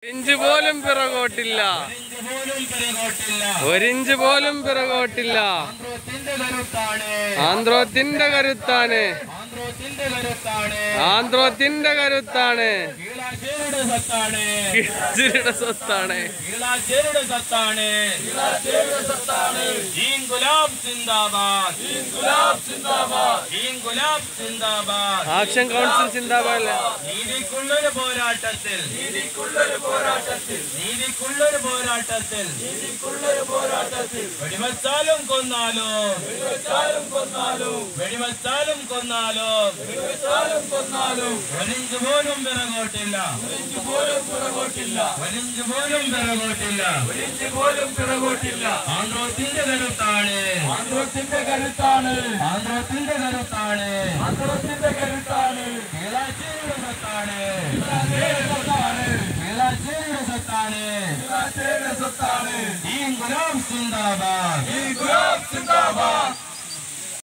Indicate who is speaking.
Speaker 1: inch പോലും പിറകോട്ടില്ല
Speaker 2: inch പോലും പിറകോട്ടില്ല
Speaker 1: ഒരിഞ്ച് പോലും പിറകോട്ടില്ല
Speaker 2: ആന്ത്രോത്തിന്റെ കരുത്താണ്
Speaker 1: ആന്ത്രോത്തിന്റെ കരുത്താണ്
Speaker 2: ആന്ത്രോത്തിന്റെ കരുത്താണ്
Speaker 1: ആന്ത്രോത്തിന്റെ കരുത്താണ്
Speaker 2: കീളാശ്ശേരിയുടെ സത്താണ്
Speaker 1: കിഴിച്ചിരിയുടെ സ്വത്താണ്
Speaker 2: കീളാശ്ശേരിയുടെ സത്താണ് കീളാശ്ശേരിയുടെ സത്താണ് ജീൻ ഗുലാബ് സിന്ദാബാദ് ജീൻ ഗുലാബ് സിന്ദാബാദ് ജീൻ ഗുലാബ് സിന്ദാബാദ്
Speaker 1: ആക്ഷൻ കൗൺസിൽ ചിന്താബാദ്
Speaker 2: നീതിക്കുള്ളൊരു പോരാട്ടത്തിൽ നീതിക്കുള്ളൊരു പോരാട്ടത്തിൽ നീതിക്കുള്ളൊരു പോരാട്ടത്തിൽ നീതിക്കുള്ളൊരു പോരാട്ടത്തിൽ വെടിവെച്ചാലും കൊന്നാലും വെടിവെച്ചാലും കൊന്നാലും വെടിവെച്ചാലും കൊന്നാലും വെടിവെച്ചാലും കൊന്നാലും ഒരിഞ്ച് പോലും പിറകോട്ടില്ല ഒരിഞ്ച് പോലും പിറകോട്ടില്ല ഒരിഞ്ച് പോലും പിറകോട്ടില്ല ഒരിഞ്ച് പോലും പിറകോട്ടില്ല ആന്ത്രോത്തിന്റെ കരുത്താണ് ആന്ത്രോത്തിന്റെ കരുത്താണ് ആന്ത്രോത്തിന്റെ കരുത്താണ് ആന്ത്രോത്തിന്റെ കരുത്താണ് കീഴാശ്ശേരിയുടെ സത്താണ് കീഴാശ്ശേരിയുടെ സത്താണ് കീഴാശ്ശേരിയുടെ സത്താണ് ഈ ഗുലാം സിന്ദാബാദ്